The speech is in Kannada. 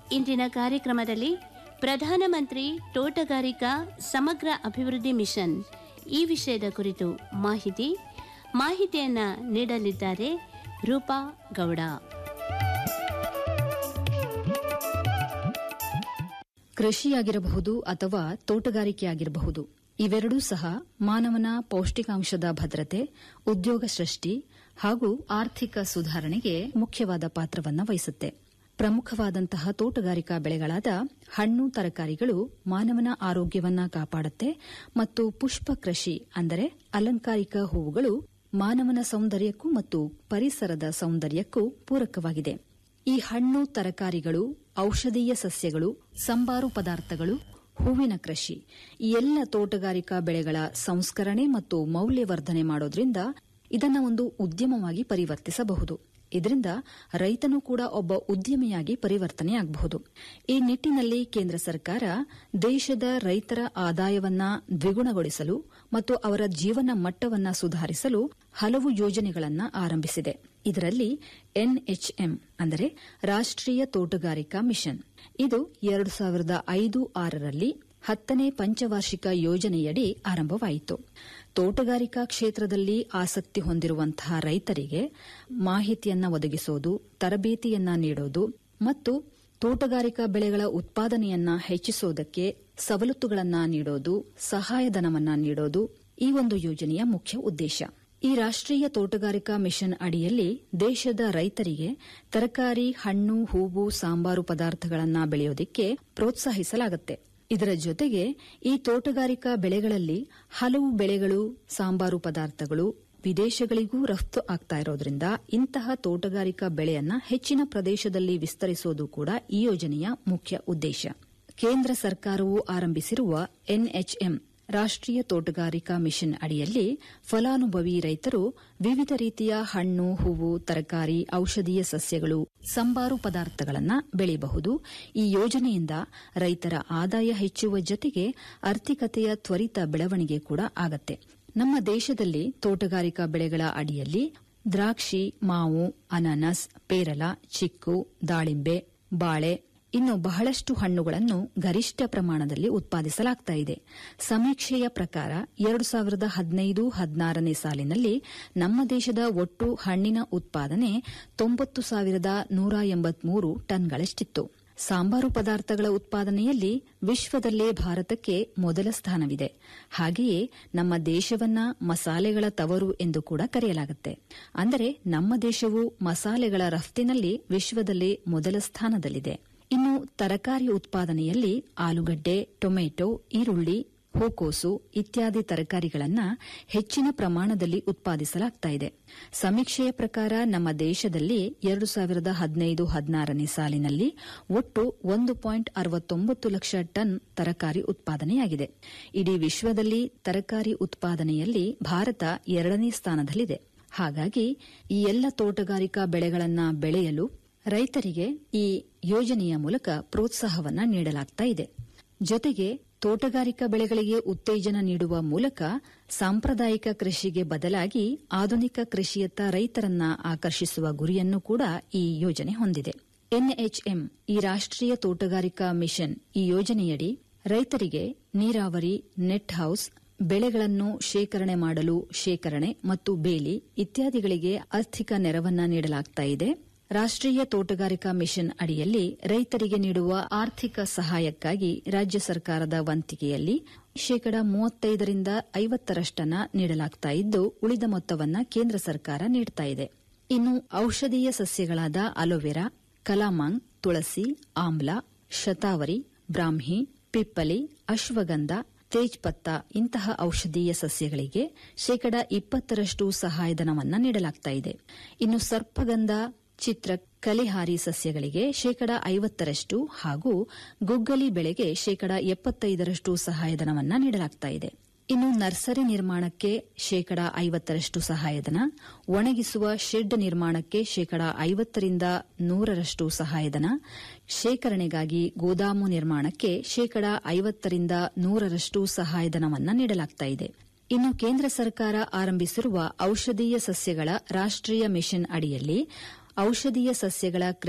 ಇಂದಿನ ಕಾರ್ಯಕ್ರಮದಲ್ಲಿ ಪ್ರಧಾನಮಂತ್ರಿ ತೋಟಗಾರಿಕಾ ಸಮಗ್ರ ಅಭಿವೃದ್ಧಿ ಮಿಷನ್ ಈ ವಿಷಯದ ಕುರಿತು ಮಾಹಿತಿ ಮಾಹಿತಿಯನ್ನ ನೀಡಲಿದ್ದಾರೆ ರೂಪಾ ಗೌಡ ಕೃಷಿಯಾಗಿರಬಹುದು ಅಥವಾ ತೋಟಗಾರಿಕೆಯಾಗಿರಬಹುದು ಇವೆರಡೂ ಸಹ ಮಾನವನ ಪೌಷ್ಟಿಕಾಂಶದ ಭದ್ರತೆ ಉದ್ಯೋಗ ಸೃಷ್ಟಿ ಹಾಗೂ ಆರ್ಥಿಕ ಸುಧಾರಣೆಗೆ ಮುಖ್ಯವಾದ ಪಾತ್ರವನ್ನು ವಹಿಸುತ್ತೆ ಪ್ರಮುಖವಾದಂತಹ ತೋಟಗಾರಿಕಾ ಬೆಳೆಗಳಾದ ಹಣ್ಣು ತರಕಾರಿಗಳು ಮಾನವನ ಆರೋಗ್ಯವನ್ನ ಕಾಪಾಡುತ್ತೆ ಮತ್ತು ಪುಷ್ಪ ಕೃಷಿ ಅಂದರೆ ಅಲಂಕಾರಿಕ ಹೂವುಗಳು ಮಾನವನ ಸೌಂದರ್ಯಕ್ಕೂ ಮತ್ತು ಪರಿಸರದ ಸೌಂದರ್ಯಕ್ಕೂ ಪೂರಕವಾಗಿದೆ ಈ ಹಣ್ಣು ತರಕಾರಿಗಳು ಔಷಧೀಯ ಸಸ್ಯಗಳು ಸಂಬಾರು ಪದಾರ್ಥಗಳು ಹೂವಿನ ಕೃಷಿ ಈ ಎಲ್ಲ ತೋಟಗಾರಿಕಾ ಬೆಳೆಗಳ ಸಂಸ್ಕರಣೆ ಮತ್ತು ಮೌಲ್ಯವರ್ಧನೆ ಮಾಡೋದ್ರಿಂದ ಇದನ್ನ ಒಂದು ಉದ್ಯಮವಾಗಿ ಪರಿವರ್ತಿಸಬಹುದು ಇದರಿಂದ ರೈತನು ಕೂಡ ಒಬ್ಬ ಉದ್ಯಮಿಯಾಗಿ ಪರಿವರ್ತನೆಯಾಗಬಹುದು ಈ ನಿಟ್ಟಿನಲ್ಲಿ ಕೇಂದ್ರ ಸರ್ಕಾರ ದೇಶದ ರೈತರ ಆದಾಯವನ್ನ ದ್ವಿಗುಣಗೊಳಿಸಲು ಮತ್ತು ಅವರ ಜೀವನ ಮಟ್ಟವನ್ನ ಸುಧಾರಿಸಲು ಹಲವು ಯೋಜನೆಗಳನ್ನು ಆರಂಭಿಸಿದೆ ಇದರಲ್ಲಿ ಎನ್ಎಚ್ಎಂ ಅಂದರೆ ರಾಷ್ಟ್ರೀಯ ತೋಟಗಾರಿಕಾ ಮಿಷನ್ ಇದು ಎರಡು ಸಾವಿರದ ಐದು ಆರರಲ್ಲಿ ಹತ್ತನೇ ಪಂಚವಾರ್ಷಿಕ ಯೋಜನೆಯಡಿ ಆರಂಭವಾಯಿತು ತೋಟಗಾರಿಕಾ ಕ್ಷೇತ್ರದಲ್ಲಿ ಆಸಕ್ತಿ ಹೊಂದಿರುವಂತಹ ರೈತರಿಗೆ ಮಾಹಿತಿಯನ್ನ ಒದಗಿಸೋದು ತರಬೇತಿಯನ್ನ ನೀಡೋದು ಮತ್ತು ತೋಟಗಾರಿಕಾ ಬೆಳೆಗಳ ಉತ್ಪಾದನೆಯನ್ನ ಹೆಚ್ಚಿಸೋದಕ್ಕೆ ಸವಲತ್ತುಗಳನ್ನ ನೀಡೋದು ಸಹಾಯಧನವನ್ನ ನೀಡೋದು ಈ ಒಂದು ಯೋಜನೆಯ ಮುಖ್ಯ ಉದ್ದೇಶ ಈ ರಾಷ್ಟ್ರೀಯ ತೋಟಗಾರಿಕಾ ಮಿಷನ್ ಅಡಿಯಲ್ಲಿ ದೇಶದ ರೈತರಿಗೆ ತರಕಾರಿ ಹಣ್ಣು ಹೂವು ಸಾಂಬಾರು ಪದಾರ್ಥಗಳನ್ನು ಬೆಳೆಯೋದಕ್ಕೆ ಪ್ರೋತ್ಸಾಹಿಸಲಾಗುತ್ತೆ ಇದರ ಜೊತೆಗೆ ಈ ತೋಟಗಾರಿಕಾ ಬೆಳೆಗಳಲ್ಲಿ ಹಲವು ಬೆಳೆಗಳು ಸಾಂಬಾರು ಪದಾರ್ಥಗಳು ವಿದೇಶಗಳಿಗೂ ರಫ್ತು ಆಗ್ತಾ ಇರೋದ್ರಿಂದ ಇಂತಹ ತೋಟಗಾರಿಕಾ ಬೆಳೆಯನ್ನ ಹೆಚ್ಚಿನ ಪ್ರದೇಶದಲ್ಲಿ ವಿಸ್ತರಿಸೋದು ಕೂಡ ಈ ಯೋಜನೆಯ ಮುಖ್ಯ ಉದ್ದೇಶ ಕೇಂದ್ರ ಸರ್ಕಾರವು ಆರಂಭಿಸಿರುವ ಎನ್ಎಚ್ಎಂ ರಾಷ್ಟ್ರೀಯ ತೋಟಗಾರಿಕಾ ಮಿಷನ್ ಅಡಿಯಲ್ಲಿ ಫಲಾನುಭವಿ ರೈತರು ವಿವಿಧ ರೀತಿಯ ಹಣ್ಣು ಹೂವು ತರಕಾರಿ ಔಷಧೀಯ ಸಸ್ಯಗಳು ಸಂಬಾರು ಪದಾರ್ಥಗಳನ್ನು ಬೆಳೆಯಬಹುದು ಈ ಯೋಜನೆಯಿಂದ ರೈತರ ಆದಾಯ ಹೆಚ್ಚುವ ಜೊತೆಗೆ ಆರ್ಥಿಕತೆಯ ತ್ವರಿತ ಬೆಳವಣಿಗೆ ಕೂಡ ಆಗತ್ತೆ ನಮ್ಮ ದೇಶದಲ್ಲಿ ತೋಟಗಾರಿಕಾ ಬೆಳೆಗಳ ಅಡಿಯಲ್ಲಿ ದ್ರಾಕ್ಷಿ ಮಾವು ಅನಾನಸ್ ಪೇರಲ ಚಿಕ್ಕು ದಾಳಿಂಬೆ ಬಾಳೆ ಇನ್ನು ಬಹಳಷ್ಟು ಹಣ್ಣುಗಳನ್ನು ಗರಿಷ್ಠ ಪ್ರಮಾಣದಲ್ಲಿ ಉತ್ಪಾದಿಸಲಾಗ್ತಾ ಇದೆ ಸಮೀಕ್ಷೆಯ ಪ್ರಕಾರ ಎರಡು ಸಾವಿರದ ಹದಿನೈದು ಹದಿನಾರನೇ ಸಾಲಿನಲ್ಲಿ ನಮ್ಮ ದೇಶದ ಒಟ್ಟು ಹಣ್ಣಿನ ಉತ್ಪಾದನೆ ತೊಂಬತ್ತು ಸಾವಿರದ ನೂರ ಎಂಬತ್ಮೂರು ಟನ್ಗಳಷ್ಟಿತ್ತು ಸಾಂಬಾರು ಪದಾರ್ಥಗಳ ಉತ್ಪಾದನೆಯಲ್ಲಿ ವಿಶ್ವದಲ್ಲೇ ಭಾರತಕ್ಕೆ ಮೊದಲ ಸ್ಥಾನವಿದೆ ಹಾಗೆಯೇ ನಮ್ಮ ದೇಶವನ್ನ ಮಸಾಲೆಗಳ ತವರು ಎಂದು ಕೂಡ ಕರೆಯಲಾಗುತ್ತೆ ಅಂದರೆ ನಮ್ಮ ದೇಶವು ಮಸಾಲೆಗಳ ರಫ್ತಿನಲ್ಲಿ ವಿಶ್ವದಲ್ಲೇ ಮೊದಲ ಸ್ಥಾನದಲ್ಲಿದೆ ಇನ್ನು ತರಕಾರಿ ಉತ್ಪಾದನೆಯಲ್ಲಿ ಆಲೂಗಡ್ಡೆ ಟೊಮೆಟೊ ಈರುಳ್ಳಿ ಹೂಕೋಸು ಇತ್ಯಾದಿ ತರಕಾರಿಗಳನ್ನು ಹೆಚ್ಚಿನ ಪ್ರಮಾಣದಲ್ಲಿ ಉತ್ಪಾದಿಸಲಾಗ್ತಾ ಇದೆ ಸಮೀಕ್ಷೆಯ ಪ್ರಕಾರ ನಮ್ಮ ದೇಶದಲ್ಲಿ ಎರಡು ಸಾವಿರದ ಹದಿನೈದು ಹದಿನಾರನೇ ಸಾಲಿನಲ್ಲಿ ಒಟ್ಟು ಒಂದು ಪಾಯಿಂಟ್ ಅರವತ್ತೊಂಬತ್ತು ಲಕ್ಷ ಟನ್ ತರಕಾರಿ ಉತ್ಪಾದನೆಯಾಗಿದೆ ಇಡೀ ವಿಶ್ವದಲ್ಲಿ ತರಕಾರಿ ಉತ್ಪಾದನೆಯಲ್ಲಿ ಭಾರತ ಎರಡನೇ ಸ್ಥಾನದಲ್ಲಿದೆ ಹಾಗಾಗಿ ಈ ಎಲ್ಲ ತೋಟಗಾರಿಕಾ ಬೆಳೆಗಳನ್ನ ಬೆಳೆಯಲು ರೈತರಿಗೆ ಈ ಯೋಜನೆಯ ಮೂಲಕ ಪ್ರೋತ್ಸಾಹವನ್ನ ನೀಡಲಾಗ್ತಾ ಇದೆ ಜೊತೆಗೆ ತೋಟಗಾರಿಕಾ ಬೆಳೆಗಳಿಗೆ ಉತ್ತೇಜನ ನೀಡುವ ಮೂಲಕ ಸಾಂಪ್ರದಾಯಿಕ ಕೃಷಿಗೆ ಬದಲಾಗಿ ಆಧುನಿಕ ಕೃಷಿಯತ್ತ ರೈತರನ್ನ ಆಕರ್ಷಿಸುವ ಗುರಿಯನ್ನು ಕೂಡ ಈ ಯೋಜನೆ ಹೊಂದಿದೆ ಎನ್ಎಚ್ಎಂ ಈ ರಾಷ್ಟ್ರೀಯ ತೋಟಗಾರಿಕಾ ಮಿಷನ್ ಈ ಯೋಜನೆಯಡಿ ರೈತರಿಗೆ ನೀರಾವರಿ ನೆಟ್ ಹೌಸ್ ಬೆಳೆಗಳನ್ನು ಶೇಖರಣೆ ಮಾಡಲು ಶೇಖರಣೆ ಮತ್ತು ಬೇಲಿ ಇತ್ಯಾದಿಗಳಿಗೆ ಆರ್ಥಿಕ ನೆರವನ್ನ ನೀಡಲಾಗ್ತಾ ಇದೆ ರಾಷ್ಟ್ರೀಯ ತೋಟಗಾರಿಕಾ ಮಿಷನ್ ಅಡಿಯಲ್ಲಿ ರೈತರಿಗೆ ನೀಡುವ ಆರ್ಥಿಕ ಸಹಾಯಕ್ಕಾಗಿ ರಾಜ್ಯ ಸರ್ಕಾರದ ವಂತಿಗೆಯಲ್ಲಿ ಶೇಕಡ ಮೂವತ್ತೈದರಿಂದ ಐವತ್ತರಷ್ಟನ್ನ ನೀಡಲಾಗ್ತಾ ಇದ್ದು ಉಳಿದ ಮೊತ್ತವನ್ನ ಕೇಂದ್ರ ಸರ್ಕಾರ ನೀಡುತ್ತಾ ಇದೆ ಇನ್ನು ಔಷಧೀಯ ಸಸ್ಯಗಳಾದ ಅಲೋವೆರಾ ಕಲಾಮಾಂಗ್ ತುಳಸಿ ಆಮ್ಲ ಶತಾವರಿ ಬ್ರಾಹ್ಮಿ ಪಿಪ್ಪಲಿ ಅಶ್ವಗಂಧ ತೇಜ್ಪತ್ತ ಇಂತಹ ಔಷಧೀಯ ಸಸ್ಯಗಳಿಗೆ ಶೇಕಡ ಇಪ್ಪತ್ತರಷ್ಟು ಸಹಾಯಧನವನ್ನ ನೀಡಲಾಗ್ತಾ ಇದೆ ಇನ್ನು ಸರ್ಪಗಂಧ ಚಿತ್ರ ಕಲಿಹಾರಿ ಸಸ್ಯಗಳಿಗೆ ಶೇಕಡ ಐವತ್ತರಷ್ಟು ಹಾಗೂ ಗುಗ್ಗಲಿ ಬೆಳೆಗೆ ಶೇಕಡ ಎಪ್ಪತ್ತೈದರಷ್ಟು ಸಹಾಯಧನವನ್ನ ನೀಡಲಾಗ್ತಾ ಇದೆ ಇನ್ನು ನರ್ಸರಿ ನಿರ್ಮಾಣಕ್ಕೆ ಶೇಕಡ ಐವತ್ತರಷ್ಟು ಸಹಾಯಧನ ಒಣಗಿಸುವ ಶೆಡ್ ನಿರ್ಮಾಣಕ್ಕೆ ಶೇಕಡ ಐವತ್ತರಿಂದ ನೂರರಷ್ಟು ಸಹಾಯಧನ ಶೇಖರಣೆಗಾಗಿ ಗೋದಾಮು ನಿರ್ಮಾಣಕ್ಕೆ ಶೇಕಡ ಐವತ್ತರಿಂದ ನೂರರಷ್ಟು ಸಹಾಯಧನವನ್ನ ನೀಡಲಾಗ್ತಾ ಇದೆ ಇನ್ನು ಕೇಂದ್ರ ಸರ್ಕಾರ ಆರಂಭಿಸಿರುವ ಔಷಧೀಯ ಸಸ್ಯಗಳ ರಾಷ್ಟ್ರೀಯ ಮಿಷನ್ ಅಡಿಯಲ್ಲಿ ಔಷಧೀಯ ಸಸ್ಯಗಳ